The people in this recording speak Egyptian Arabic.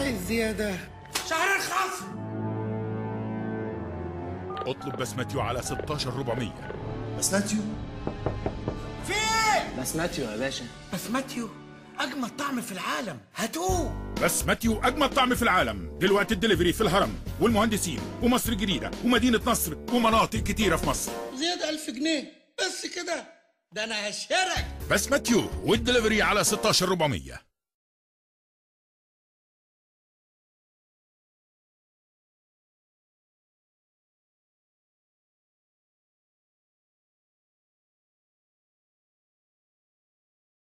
عايز زيادة شهر الخصم اطلب بسمتيو على 16400 بسمتيو في ايه بسمتيو يا باشا بسمتيو اجمل طعم في العالم هاتوه بسمتيو اجمل طعم في العالم دلوقتي الدليفري في الهرم والمهندسين ومصر الجديده ومدينه نصر ومناطق كتيره في مصر زيادة ألف جنيه بس كده ده أنا هشهرك بسمتيو والدليفري على 16400